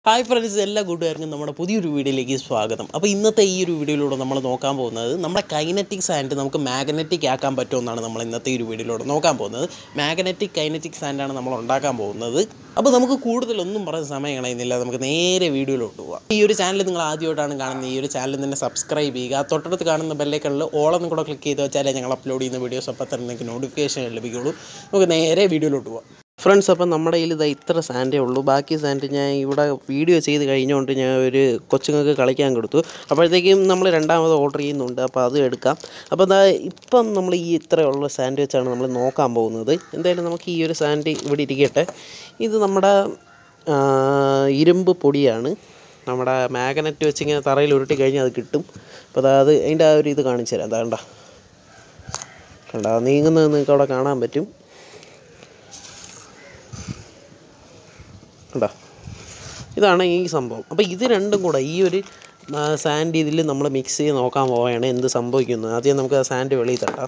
hi friends എല്ലാ കൂട്ടുകാർക്കും നമ്മുടെ പുതിയൊരു വീഡിയോയിലേക്ക് സ്വാഗതം അപ്പോൾ ഇന്നത്തെ ഈ ഒരു വീഡിയോയിലൂടെ നമ്മൾ നോക്കാൻ പോകുന്നത് നമ്മുടെ കൈനറ്റിക് സാൻഡ് നമുക്ക് മാഗ്നറ്റിക് ആക്കാൻ പറ്റുമെന്നാണ് നമ്മൾ ഇന്നത്തെ ഈ ഒരു വീഡിയോയിലൂടെ നോക്കാൻ പോകുന്നത് മാഗ്നറ്റിക് കൈനറ്റിക് സാൻഡാണ് നമ്മൾ ഉണ്ടാക്കാൻ പോകുന്നത് അപ്പോൾ നമുക്ക് കൂടുതലൊന്നും പറഞ്ഞ സമയം കളയുന്നില്ല നമുക്ക് നേരെ വീഡിയോയിലോട്ട് പോകാം ഈ ഒരു ചാനൽ നിങ്ങൾ ആദ്യമായിട്ടാണ് കാണുന്നത് ഈ ഒരു ചാനൽ തന്നെ സബ്സ്ക്രൈബ് ചെയ്യുക തൊട്ടടുത്ത് കാണുന്ന ബെല്ലൈക്കണിൽ ഓളൊന്നും കൂടെ ക്ലിക്ക് ചെയ്ത് വെച്ചാലേ ഞങ്ങൾ അപ്ലോഡ് ചെയ്യുന്ന വീഡിയോസ് അപ്പോൾ തന്നെ നിങ്ങൾക്ക് നോട്ടിഫിക്കേഷൻ ലഭിക്കുള്ളൂ നമുക്ക് നേരെ വീഡിയോയിലോട്ട് പോകാം ഫ്രണ്ട്സ് അപ്പം നമ്മുടെ കയ്യിൽ ഇതാ ഇത്ര സാൻഡേ ഉള്ളൂ ബാക്കി സാൻഡ് ഞാൻ ഇവിടെ വീഡിയോ ചെയ്ത് കഴിഞ്ഞുകൊണ്ട് ഞാൻ ഒരു കൊച്ചുങ്ങൾക്ക് കളിക്കാൻ കൊടുത്തു അപ്പോഴത്തേക്കും നമ്മൾ രണ്ടാമത് ഓർഡർ ചെയ്യുന്നുണ്ട് അപ്പോൾ അത് എടുക്കാം അപ്പോൾ അതാ ഇപ്പം നമ്മൾ ഈ ഇത്രയുള്ള സാൻഡ് വെച്ചാണ് നമ്മൾ നോക്കാൻ പോകുന്നത് എന്തായാലും നമുക്ക് ഈ ഒരു സാൻഡ് ഇവിടെ ഇരിക്കട്ടെ ഇത് നമ്മുടെ ആ, ഇരുമ്പ് പൊടിയാണ് നമ്മുടെ മാഗ്നറ്റ് വെച്ച് ഇങ്ങനെ തറയിൽ ഉരുട്ടി കഴിഞ്ഞാൽ അത് കിട്ടും അപ്പോൾ അതായത് അതിൻ്റെ ആ ഒരു ഇത് കാണിച്ചു തരാം അതാ കണ്ട കണ്ട നീങ്ങുന്നത് നിങ്ങൾക്ക് അവിടെ കാണാൻ പറ്റും കണ്ടോ ഇതാണ് ഈ സംഭവം അപ്പോൾ ഇത് രണ്ടും കൂടെ ഈ ഒരു സാൻഡ് ഇതിൽ നമ്മൾ മിക്സ് ചെയ്ത് നോക്കാൻ പോവുകയാണ് എന്ത് സംഭവിക്കുന്നു ആദ്യം നമുക്ക് ആ സാൻഡ് വെളിയിൽ തട്ടാം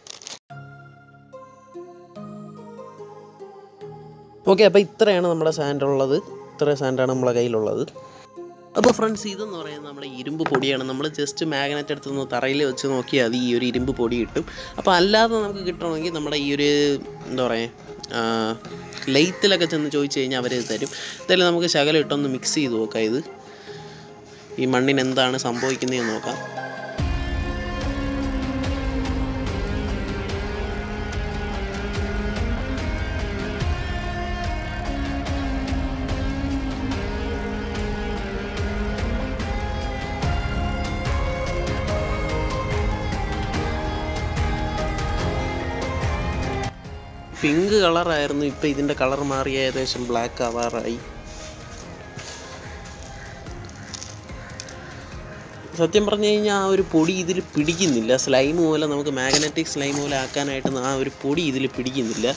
ഓക്കെ അപ്പോൾ ഇത്രയാണ് നമ്മുടെ സാൻഡ് ഉള്ളത് ഇത്ര സാൻഡാണ് നമ്മളെ കയ്യിലുള്ളത് അപ്പോൾ ഫ്രണ്ട്സ് ഇതെന്ന് പറയുന്നത് നമ്മുടെ ഇരുമ്പ് പൊടിയാണ് നമ്മൾ ജസ്റ്റ് മാഗ്നറ്റ് എടുത്ത് ഒന്ന് തറയിൽ വെച്ച് നോക്കിയാൽ മതി ഈ ഒരു ഇരുമ്പ് പൊടി കിട്ടും അപ്പോൾ അല്ലാതെ നമുക്ക് കിട്ടണമെങ്കിൽ നമ്മുടെ ഈ ഒരു എന്താ പറയുക ലെയ്ത്തിലൊക്കെ ചെന്ന് ചോദിച്ചു കഴിഞ്ഞാൽ അവർ തരും എന്തായാലും നമുക്ക് ശകലം ഇട്ടൊന്ന് മിക്സ് ചെയ്ത് നോക്കാം ഇത് ഈ മണ്ണിന് എന്താണ് സംഭവിക്കുന്നതെന്ന് നോക്കാം പിങ്ക് കളറായിരുന്നു ഇപ്പോൾ ഇതിൻ്റെ കളർ മാറി ഏകദേശം ബ്ലാക്ക് ആവാറായി സത്യം പറഞ്ഞു കഴിഞ്ഞാൽ ആ ഒരു പൊടി ഇതിൽ പിടിക്കുന്നില്ല സ്ലൈം പോലെ നമുക്ക് മാഗ്നറ്റിക് സ്ലൈം പോലെ ആക്കാനായിട്ട് ആ ഒരു പൊടി ഇതിൽ പിടിക്കുന്നില്ല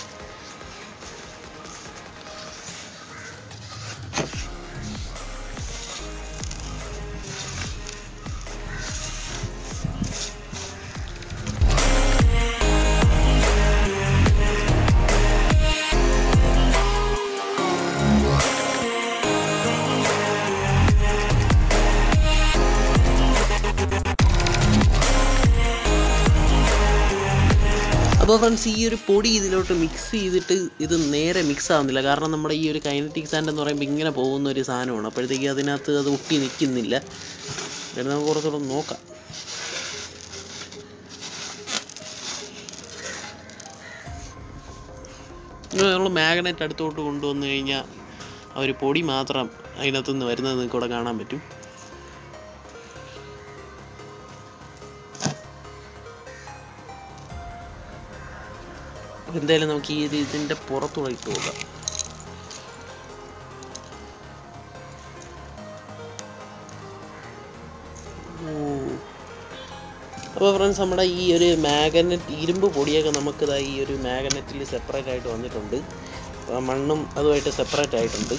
അപ്പോൾ ഫ്രണ്ട്സ് ഈ ഒരു പൊടി ഇതിലോട്ട് മിക്സ് ചെയ്തിട്ട് ഇത് നേരെ മിക്സ് ആവുന്നില്ല കാരണം നമ്മുടെ ഈ ഒരു കൈനറ്റിക് സാൻഡ് എന്ന് പറയുമ്പോൾ ഇങ്ങനെ പോകുന്ന ഒരു സാധനമാണ് അപ്പോഴത്തേക്ക് അതിനകത്ത് അത് ഒട്ടി നിൽക്കുന്നില്ല എന്നിട്ട് നമുക്ക് കുറച്ചുകൂടെ നോക്കാം നമ്മൾ മാഗ്നറ്റ് അടുത്തോട്ട് കൊണ്ടുവന്നു കഴിഞ്ഞാൽ ആ ഒരു പൊടി മാത്രം അതിനകത്തുനിന്ന് വരുന്നത് നിങ്ങൾക്ക് ഇവിടെ കാണാൻ പറ്റും അപ്പോൾ എന്തായാലും നമുക്ക് ഈ ഒരു ഇതിൻ്റെ പുറത്തൂടെ ഇട്ട് നോക്കാം അപ്പോൾ ഫ്രണ്ട്സ് നമ്മുടെ ഈ ഒരു മാഗ്നറ്റ് ഇരുമ്പ് പൊടിയൊക്കെ നമുക്കിതാ ഈ ഒരു മാഗ്നറ്റിൽ സെപ്പറേറ്റ് ആയിട്ട് വന്നിട്ടുണ്ട് ആ മണ്ണും അതുമായിട്ട് സെപ്പറേറ്റ് ആയിട്ടുണ്ട്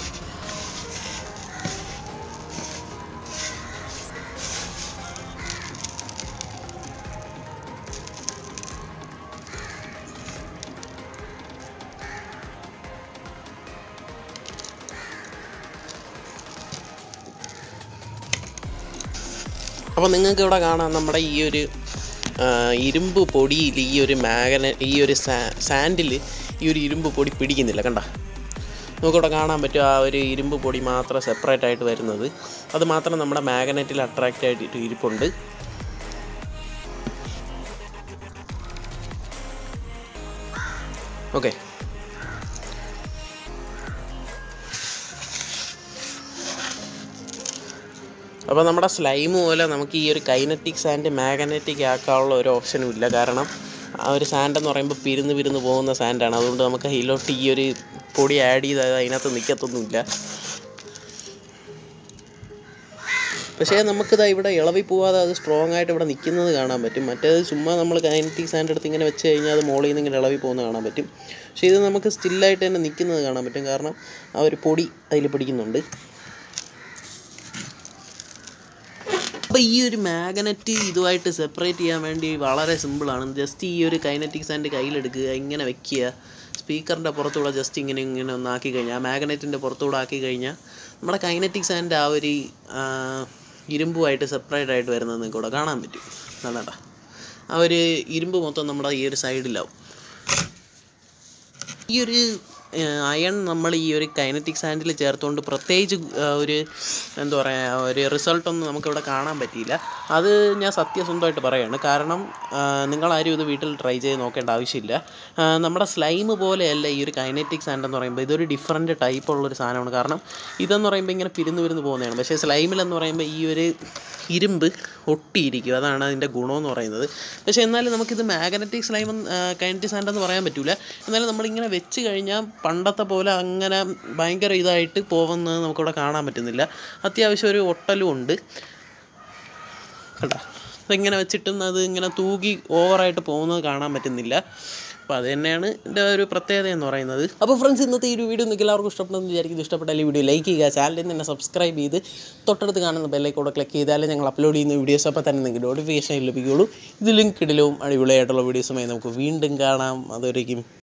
അപ്പോൾ നിങ്ങൾക്ക് ഇവിടെ കാണാം നമ്മുടെ ഈ ഒരു ആ, ഇരുമ്പ് പൊടിയിൽ ഈ ഒരു മാഗ്ന ഈ ഒരു സാൻഡിൽ ഈ ഒരു ഇരുമ്പ് പൊടി പിടിക്കുന്നില്ല കണ്ട നമുക്കിവിടെ കാണാൻ പറ്റും ആ ഒരു ഇരുമ്പ് പൊടി മാത്രം സെപ്പറേറ്റ് ആയിട്ട് വരുന്നത് അത് മാത്രം നമ്മുടെ മാഗ്നറ്റിൽ അട്രാക്റ്റ് ആയിട്ട് ഇരിപ്പുണ്ട് ഓക്കെ അപ്പോൾ നമ്മുടെ സ്ലൈം പോലെ നമുക്ക് ഈ ഒരു കൈനറ്റിക് സാൻഡ് മാഗ്നറ്റിക് ആക്കാനുള്ള ഒരു ഓപ്ഷനും ഇല്ല കാരണം ആ ഒരു സാൻഡ് എന്ന് പറയുമ്പോൾ പിരുന്ന് പിരുന്ന് പോകുന്ന സാൻഡാണ് അതുകൊണ്ട് നമുക്ക് അതിലോട്ട് ഈ ഒരു പൊടി ആഡ് ചെയ്ത് അത് അതിനകത്ത് നിൽക്കത്തൊന്നുമില്ല പക്ഷേ നമുക്കിതാ ഇവിടെ ഇളവി പോവാതെ അത് സ്ട്രോങ് ആയിട്ട് ഇവിടെ നിൽക്കുന്നത് കാണാൻ പറ്റും മറ്റേത് ചുമ്മാ നമ്മൾ കൈനറ്റിക് സാൻഡ് എടുത്ത് ഇങ്ങനെ വെച്ച് കഴിഞ്ഞാൽ അത് മോളിൽ നിന്ന് ഇങ്ങനെ ഇളവി പോകുന്നത് കാണാൻ പറ്റും പക്ഷേ ഇത് നമുക്ക് സ്റ്റില്ലായിട്ട് തന്നെ നിൽക്കുന്നത് കാണാൻ പറ്റും കാരണം ആ ഒരു പൊടി അതിൽ പിടിക്കുന്നുണ്ട് അപ്പോൾ ഈ ഒരു മാഗ്നറ്റ് ഇതുമായിട്ട് സെപ്പറേറ്റ് ചെയ്യാൻ വേണ്ടി വളരെ സിമ്പിളാണ് ജസ്റ്റ് ഈ ഒരു കൈനറ്റിക് സാൻഡ് കയ്യിലെടുക്കുക ഇങ്ങനെ വെക്കുക സ്പീക്കറിൻ്റെ പുറത്തൂടെ ജസ്റ്റ് ഇങ്ങനെ ഇങ്ങനെ ഒന്ന് ആക്കി കഴിഞ്ഞാൽ ആ മാഗ്നറ്റിൻ്റെ പുറത്തൂടെ ആക്കി കഴിഞ്ഞാൽ നമ്മുടെ കൈനറ്റിക് സാൻഡ് ആ ഒരു ആ, ഇരുമ്പുമായിട്ട് സെപ്പറേറ്റ് ആയിട്ട് വരുന്നത് നിങ്ങൾക്ക് ഇവിടെ കാണാൻ പറ്റും അതാണ്ടാ ആ ഒരു ഇരുമ്പ് മൊത്തം നമ്മുടെ ഈ ഒരു സൈഡിലാവും ഈ ഒരു അയൺ നമ്മൾ ഈ ഒരു കൈനറ്റിക് സാൻഡിൽ ചേർത്തുകൊണ്ട് പ്രത്യേകിച്ച് ആ, ഒരു എന്താ പറയുക ഒരു റിസൾട്ടൊന്നും നമുക്കിവിടെ കാണാൻ പറ്റിയില്ല അത് ഞാൻ സത്യസന്ധമായിട്ട് പറയുകയാണ് കാരണം ആ, നിങ്ങളാരും ഇത് വീട്ടിൽ ട്രൈ ചെയ്ത് നോക്കേണ്ട ആവശ്യമില്ല ആ, നമ്മുടെ സ്ലൈം പോലെയല്ല ഈ ഒരു കൈനറ്റിക് സാൻഡ് എന്ന് പറയുമ്പോൾ ഇതൊരു ഡിഫറൻറ്റ് ടൈപ്പ് ഉള്ളൊരു സാധനമാണ് കാരണം ഇതെന്ന് പറയുമ്പോൾ ഇങ്ങനെ പിരിന്ന് പിരിന്ന് പോകുന്നതാണ് പക്ഷേ സ്ലൈമിലെന്ന് പറയുമ്പോൾ ഈ ഒരു ഇരുമ്പ് ഒട്ടിയിരിക്കും അതാണ് അതിൻ്റെ ഗുണമെന്ന് പറയുന്നത് പക്ഷേ എന്നാലും നമുക്കിത് മാഗ്നറ്റിക് സ്ലൈം കൈനറ്റിക് സാൻഡ് എന്ന് പറയാൻ പറ്റില്ല എന്നാലും നമ്മളിങ്ങനെ വെച്ച് കഴിഞ്ഞാൽ പണ്ടത്തെ പോലെ അങ്ങനെ ഭയങ്കര ഇതായിട്ട് പോകുന്നത് നമുക്കിവിടെ കാണാൻ പറ്റുന്നില്ല അത്യാവശ്യം ഒരു ഒട്ടലും ഉണ്ട് കണ്ട ഇതിങ്ങനെ വെച്ചിട്ടും അത് ഇങ്ങനെ തൂകി ഓവറായിട്ട് പോകുന്നത് കാണാൻ പറ്റുന്നില്ല അപ്പോൾ അത് തന്നെയാണ് എൻ്റെ ഒരു പ്രത്യേകത എന്ന് പറയുന്നത് അപ്പോൾ ഫ്രണ്ട്സ് ഇന്നത്തെ ഈ ഒരു വീഡിയോ നിങ്ങൾക്ക് എല്ലാവർക്കും ഇഷ്ടപ്പെടുന്നു വിചാരിക്കുന്നു ഇഷ്ടപ്പെട്ടാൽ ഈ വീഡിയോ ലൈക്ക് ചെയ്യുക ചാനലിൽ തന്നെ സബ്സ്ക്രൈബ് ചെയ്ത് തൊട്ടടുത്ത് കാണുന്ന ബെല്ലൈക്കൂടെ ക്ലിക്ക് ചെയ്താലേ ഞങ്ങൾ അപ്ലോഡ് ചെയ്യുന്ന വീഡിയോസ് അപ്പോൾ തന്നെ നിങ്ങൾക്ക് നോട്ടിഫിക്കേഷൻ ലഭിക്കുകയുള്ളൂ ഇത് ലിങ്ക് ഇടലും അടിപൊളിയായിട്ടുള്ള വീഡിയോസുമായി നമുക്ക് വീണ്ടും കാണാം അതൊരിക്കും